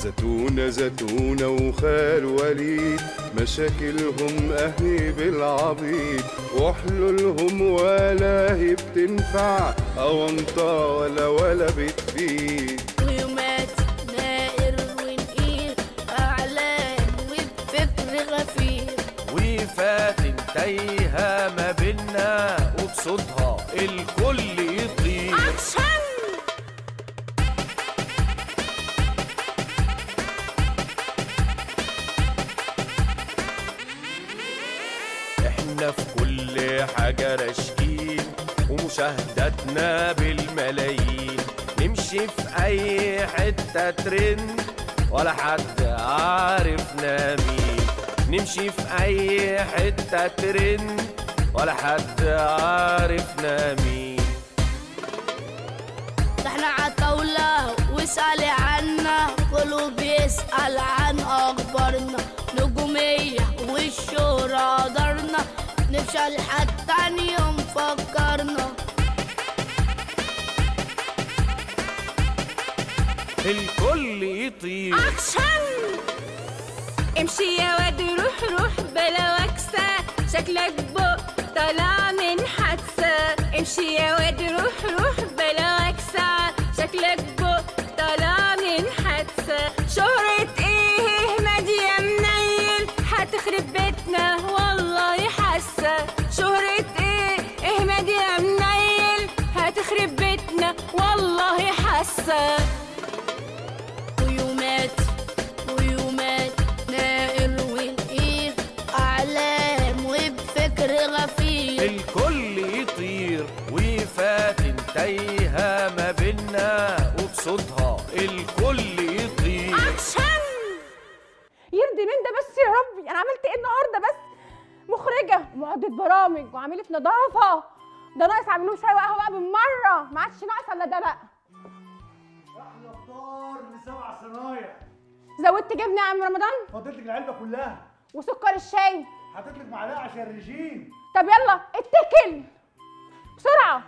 زتونة زتونة وخال وليد مشاكلهم أهي بالعبيط وحلولهم ولا هي بتنفع أونطة ولا ولا بتفيد ويومات نائر ونقير أعلام وبفكر غفير وفاتن تايهة ما بينا وبصوتها الكل يطير أحسن احنا في كل حاجة راشقين ومشاهداتنا بالملايين نمشي في اي حتة ترند ولا حد عارفنا مين نمشي في اي حتة ترند ولا حد عارفنا مين ده احنا عطاولة واسألي عنا كله بيسأل عن أخبارنا نجومية والشهرة دارنا نفشل حتى تاني يوم فكرنا الكل يطير أحسن امشي يا واد روح روح بلا وكسة شكلك بق طالع من حادثة امشي يا واد روح روح بلا وكسة شكلك بق طالع من حادثة شهرة ايه مادي يا منيل هتخرب بيتنا والله حاسة شهرة ايه ايه مادي يا منيل هتخرب بيتنا والله حاسة ويومات ويومات نائر ونقير أعلام وبفكر غفير الكل يطير وفاتن تايهة ما بينا وبصوتها الكل يطير أحسن يرضي من ده بس يا ربي انا عملت ايه النهارده بس مخرجه ومعدة برامج وعامله نظافه ده ناقص اعمل شاي وقهوه بقى بالمره ما عادش ناقص الا ده بقى احلى فطار لسبع صنايع زودت جبنه يا عم رمضان فضيت لك العلبه كلها وسكر الشاي حطيت لك معلقه عشان الرجيم طب يلا اتكل بسرعه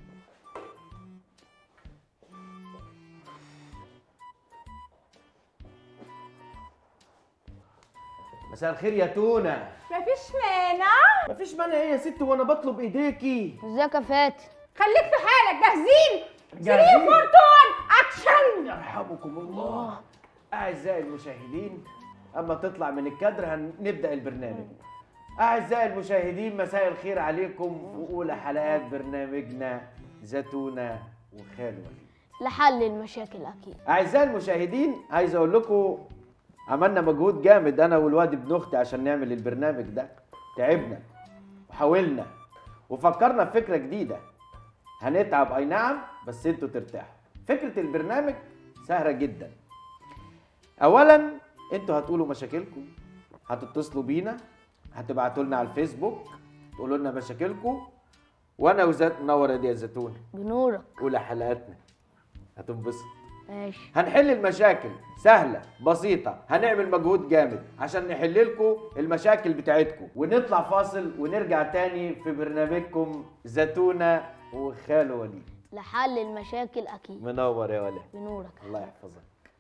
مساء الخير يا تونة مفيش مانع مفيش مانع ايه يا ست وانا بطلب ايديكي ازيك يا فاتن خليك في حالك جاهزين جاهزين. 3 فورتون اكشن يرحمكم الله اعزائي المشاهدين اما تطلع من الكادر هنبدا البرنامج اعزائي المشاهدين مساء الخير عليكم في اولى حلقات برنامجنا زتونه وخال وليد لحل المشاكل أكيد اعزائي المشاهدين عايز اقول لكم عملنا مجهود جامد انا والواد ابن اختي عشان نعمل البرنامج ده تعبنا وحاولنا وفكرنا في فكره جديده هنتعب اي نعم بس انتوا ترتاحوا فكره البرنامج سهله جدا اولا انتوا هتقولوا مشاكلكم هتتصلوا بينا هتبعتوا لنا على الفيسبوك تقولوا لنا مشاكلكم وانا وزات منور يا دي يا زيتون بنورك اولى حلقاتنا هتنبسط ماشي هنحل المشاكل سهلة بسيطة هنعمل مجهود جامد عشان نحل لكم المشاكل بتاعتكم ونطلع فاصل ونرجع تاني في برنامجكم زتونة وخال وليد لحل المشاكل أكيد منور يا ولد بنورك الله يحفظك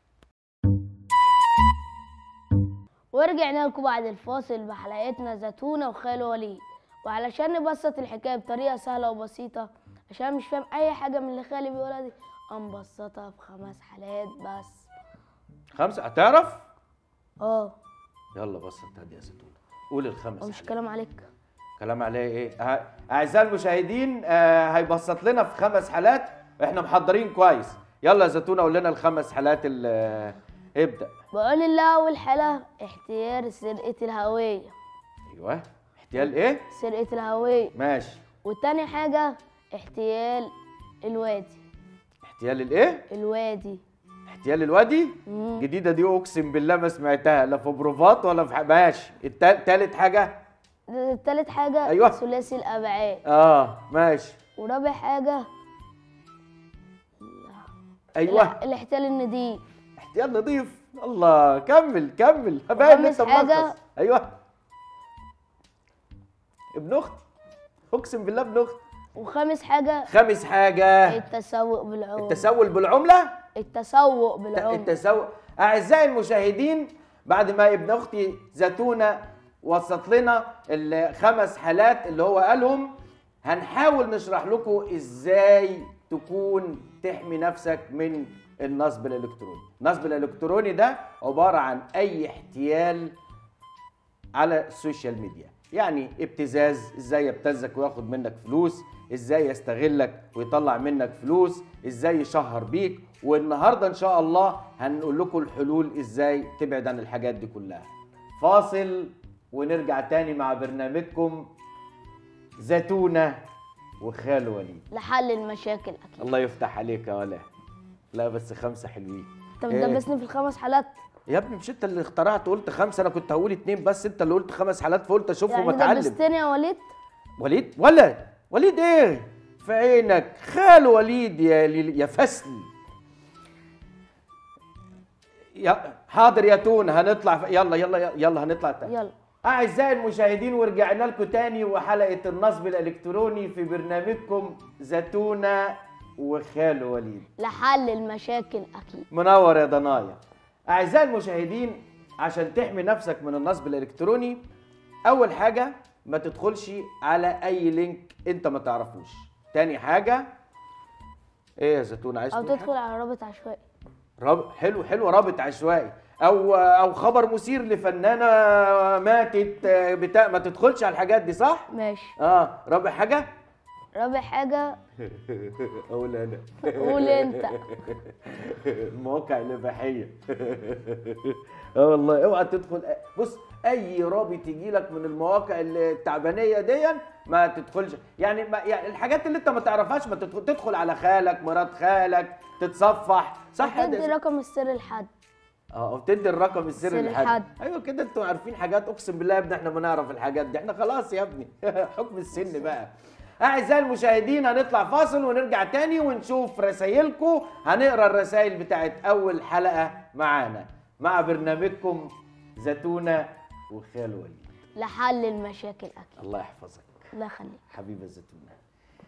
ورجعنا لكم بعد الفاصل بحلقتنا زتونة وخال وليد وعلشان نبسط الحكاية بطريقة سهلة وبسيطة عشان مش فاهم أي حاجة من اللي خالي بيقولها دي هنبسطها في خمس حلقات بس خمسة هتعرف؟ اه يلا بسط هادي يا زتونة قول الخمس ومش حلقات. كلام عليك كلام عليه ايه؟ ه- اعزائي المشاهدين آه هيبسط لنا في خمس حالات احنا محضرين كويس يلا يا زتونة قول لنا الخمس حالات ال- آه، ابدأ بقول الله أول حالة احتيال سرقة الهوية ايوه احتيال ايه؟ سرقة الهوية ماشي وتاني حاجة احتيال الوادي احتيال الايه؟ الوادي احتيال الوادي مم. جديده دي اقسم بالله ما سمعتها لا في بروفات ولا في ح- ماشي التال- تالت حاجه تالت حاجة أيوة. ثلاثي الأبعاد اه ماشي ورابع حاجة ايوه لا، الاحتيال النضيف احتيال نظيف الله كمل كمل باين ان وخامس انت حاجة- ملخص ايوه ابن اختي اقسم بالله ابن اختي وخامس حاجة خامس حاجه التسوق بالعملة التسول بالعمله التسوق الت- بالعملة التسوق اعزائي المشاهدين بعد ما ابن اختي زتونه وسط لنا الخمس حالات اللي هو قالهم هنحاول نشرح لكم ازاي تكون تحمي نفسك من النصب الالكتروني النصب الالكتروني ده عباره عن اي احتيال على السوشيال ميديا يعني ابتزاز ازاي يبتزك وياخد منك فلوس ازاي يستغلك ويطلع منك فلوس ازاي يشهر بيك والنهارده ان شاء الله هنقول لكم الحلول ازاي تبعد عن الحاجات دي كلها فاصل ونرجع تاني مع برنامجكم زتونة وخال وليد لحل المشاكل اكيد الله يفتح عليك يا ولا لا بس خمسة حلوين انت إيه؟ بتدبسني في الخمس حالات يا ابني مش انت اللي اخترعت قلت خمسة انا كنت هقول اتنين بس انت اللي قلت خمس حالات فقلت اشوفهم يعني واتعلم دبستني يا وليد وليد ولد وليد ايه في عينك خال وليد يا ليل- يا فسل يا حاضر يا تون هنطلع ف... يلا يلا يلا هنطلع تاني يلا أعزائي المشاهدين ورجعنا لكم تاني وحلقة النصب الإلكتروني في برنامجكم زتونة وخال وليد لحل المشاكل اكيد منور يا ضنايا أعزائي المشاهدين عشان تحمي نفسك من النصب الإلكتروني أول حاجة ما تدخلش على أي لينك أنت ما تعرفوش تاني حاجة إيه يا زتونة عايز او تقول حاجة؟ تدخل على رابط عشوائي رابط حلو حلو رابط عشوائي او او خبر مثير لفنانه ماتت آه، بتاع ما تدخلش على الحاجات دي صح ماشي اه رابع حاجه رابع حاجه اقول انا قول انت المواقع الاباحيه اه والله اوعى تدخل بص اي رابط يجي لك من المواقع التعبانيه دي ما تدخلش يعني, ما يعني الحاجات اللي انت ما تعرفهاش ما تدخل تدخل على خالك مرات خالك تتصفح صح يا تدي دي؟ رقم السر لحد اه وبتدي الرقم السري سر لحد لحد. ايوه كده انتوا عارفين حاجات اقسم بالله يا ابني احنا ما نعرف الحاجات دي احنا خلاص يا ابني حكم السن بقى اعزائي المشاهدين هنطلع فاصل ونرجع تاني ونشوف رسايلكم هنقرا الرسائل بتاعت اول حلقه معانا مع برنامجكم زتونه وخال وليد لحل المشاكل اكيد الله يحفظك الله يخليك حبيبه زتونه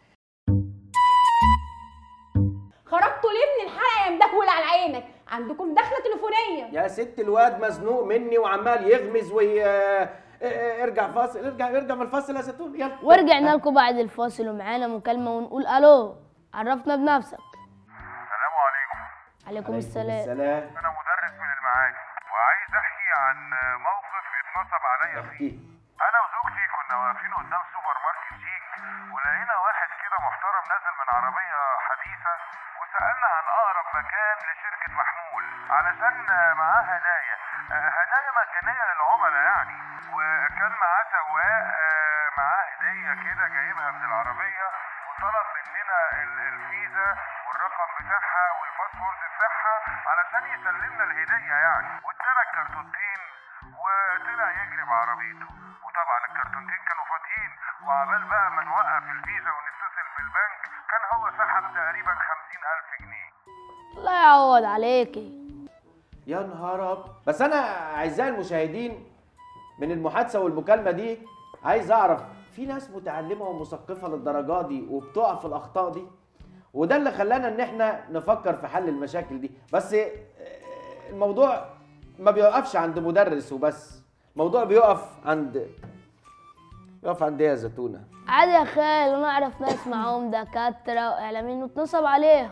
خرجتوا ليه من الحلقه يا مدهول على عينك عندكم دخله تليفونيه يا ست الواد مزنوق مني وعمال يغمز وي اه، اه، ارجع فاصل ارجع ارجع من الفاصل يا زيتون يلا ورجعنا لكم بعد الفاصل ومعانا مكالمه ونقول الو عرفنا بنفسك السلام عليكم عليكم السلام السلام انا مدرس من المعادي وعايز احكي عن موقف اتنصب عليا فيه احكي انا وزوجتي كنا واقفين قدام سوبر ماركت شيك ولقينا واحد كده محترم نازل من عربيه حديثه وسالنا عن اقرب مكان لشركه محمول علشان معاه هدايا آه، هدايا مجانيه للعملاء يعني وكان معاه سواق آه، معاه هديه كده جايبها من العربيه وطلب مننا ال- الفيزا والرقم بتاعها والباسورد بتاعها علشان يسلمنا الهديه يعني وادانا الكرتونتين وطلع يجري بعربيته وطبعا الكرتونتين كانوا فاضيين وعبال بقى ما نوقف الفيزا ونتصل بالبنك كان هو سحب تقريبا خمسين ألف جنيه الله يعوض عليكي يا نهار أب- بس انا اعزائي المشاهدين من المحادثه والمكالمه دي عايز اعرف في ناس متعلمه ومثقفه للدرجه دي وبتقع في الاخطاء دي وده اللي خلانا ان احنا نفكر في حل المشاكل دي بس آه، الموضوع ما بيوقفش عند مدرس وبس الموضوع بيقف عند بيقف عند ايه يا زتونه عادي يا خال انا اعرف ناس معاهم دكاتره واعلاميين واتنصب عليهم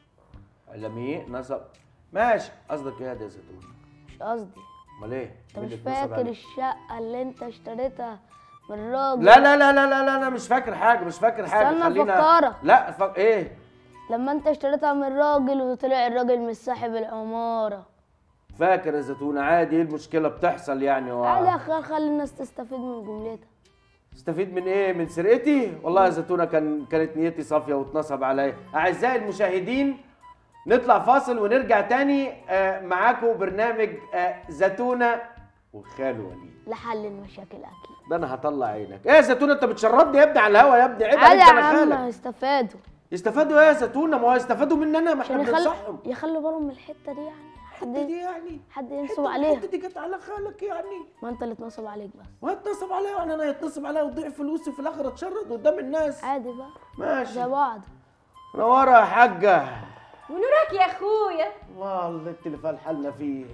علمي نصب ماشي قصدك ايه يا زتونه مش قصدي امال ايه انت مين مش اللي اتنصب فاكر عليه؟ الشقه اللي انت اشتريتها من الراجل لا لا لا لا لا لا انا مش فاكر حاجه مش فاكر حاجه استنى خلينا أفكرك. لا فك... ايه لما انت اشتريتها من الراجل وطلع الراجل مش صاحب العماره فاكر يا زيتونه عادي ايه المشكله بتحصل يعني و... عادي يا خال خلي الناس تستفيد من جملتها استفيد من ايه من سرقتي والله يا زيتونه كان كانت نيتي صافيه واتنصب عليا اعزائي المشاهدين نطلع فاصل ونرجع تاني آه معاكم برنامج آه زيتونه وخال وليد لحل المشاكل اكيد ده انا هطلع عينك ايه يا زيتونه انت بتشردني يا ابني على الهوا يا ابني عيب عادي عليك يا انا عم خالك هيستفادوا يستفادوا ايه يا زيتونه ما هو يستفادوا مني انا ما احنا عشان يخلي بننصحهم يخلوا بالهم من الحته دي يعني حد الحته دي يعني حد ينصب الحتة- عليها الحته دي جت على خالك يعني ما انت اللي اتنصب عليك بس وهيتنصب عليا وانا انا يتنصب عليا وتضيع فلوسي في الاخر اتشرد قدام الناس عادي بقى ماشي زي بعض منوره يا حاجه ونورك يا اخويا والله التليفون حالنا فيه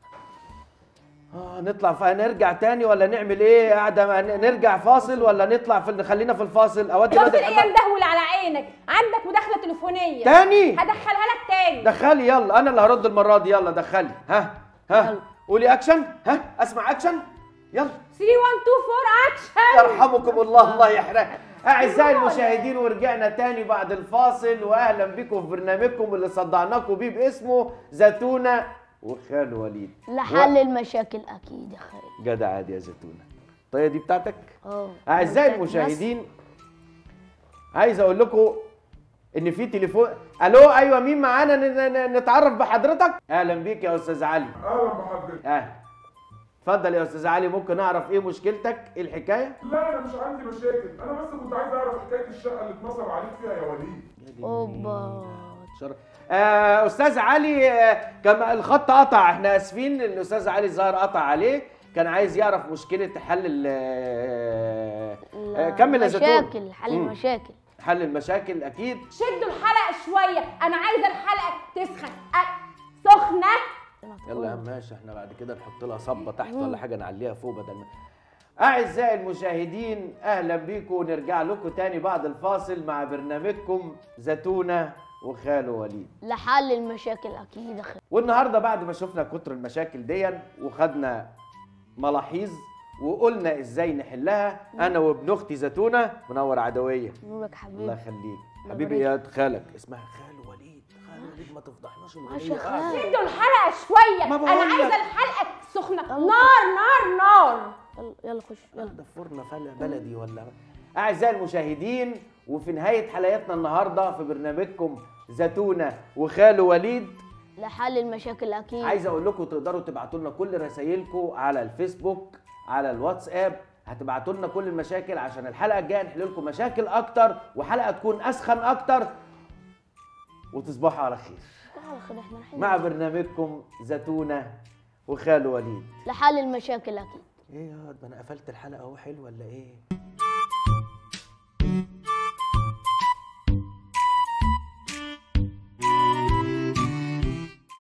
آه نطلع ف... نرجع تاني ولا نعمل ايه قاعده ن- نرجع فاصل ولا نطلع في خلينا في الفاصل اودي شفت الواد الايه الحمام مدهول على عينك عندك مداخله تليفونيه تاني هدخلها لك تاني دخلي يلا انا اللي هرد المره دي يلا دخلي ها ها يلا. قولي اكشن ها اسمع اكشن يلا 3 1 2 4 اكشن يرحمكم الله الله يحرق اعزائي المشاهدين ورجعنا تاني بعد الفاصل واهلا بكم في برنامجكم اللي صدعناكم بيه باسمه زيتونه وخال وليد لحل المشاكل اكيد يا خالد جدع عادي يا زيتونه الطريقه دي بتاعتك اه اعزائي بس- المشاهدين عايز اقول لكم ان في تليفون الو ايوه مين معانا ن- ن- نتعرف بحضرتك اهلا بيك يا استاذ علي اهلا بحضرتك اهلا اتفضل يا استاذ علي ممكن اعرف ايه مشكلتك ايه الحكايه لا انا مش عندي مشاكل انا بس كنت عايز اعرف حكايه الشقه اللي اتنصب عليك فيها يا وليد اوبا شر... آه استاذ علي آه كما الخط قطع احنا اسفين الاستاذ علي الظاهر قطع عليه كان عايز يعرف مشكله حل ال آه، آه، كمل يا زيتون مشاكل حل مم. المشاكل حل المشاكل اكيد شدوا الحلقه شويه انا عايزه الحلقه تسخن أ- سخنه يلا يا عم ماشي احنا بعد كده نحط لها صبه تحت ولا حاجه نعليها فوق بدل ما اعزائي المشاهدين اهلا بيكم ونرجع لكم تاني بعد الفاصل مع برنامجكم زيتونه وخاله وليد لحل المشاكل اكيد يا خالد والنهارده بعد ما شفنا كتر المشاكل دي وخدنا ملاحظ وقلنا ازاي نحلها انا وابن اختي زيتونه منور عدويه نورك الله حبيبي يخليك الله حبيبي يبارك يا خالك اسمها خال وليد خال وليد ما تفضحناش ماشي الغنية. يا آه. خال شدوا الحلقه شويه ما انا بقول عايزه لك. الحلقه سخنه يلا. نار نار نار يلا يلا خش يلا ده فرن فل- بلدي ولا اعزائي المشاهدين وفي نهايه حلقتنا النهارده في برنامجكم زيتونه وخاله وليد لحل المشاكل اكيد عايز اقول لكم تقدروا تبعتوا لنا كل رسايلكم على الفيسبوك على الواتساب هتبعتوا لنا كل المشاكل عشان الحلقه الجايه نحل لكم مشاكل اكتر وحلقه تكون اسخن اكتر وتصبحوا على خير تعال خد احنا رايحين مع برنامجكم زيتونه وخاله وليد لحل المشاكل اكيد ايه يا واد، ما انا قفلت الحلقه اهو حلو ولا ايه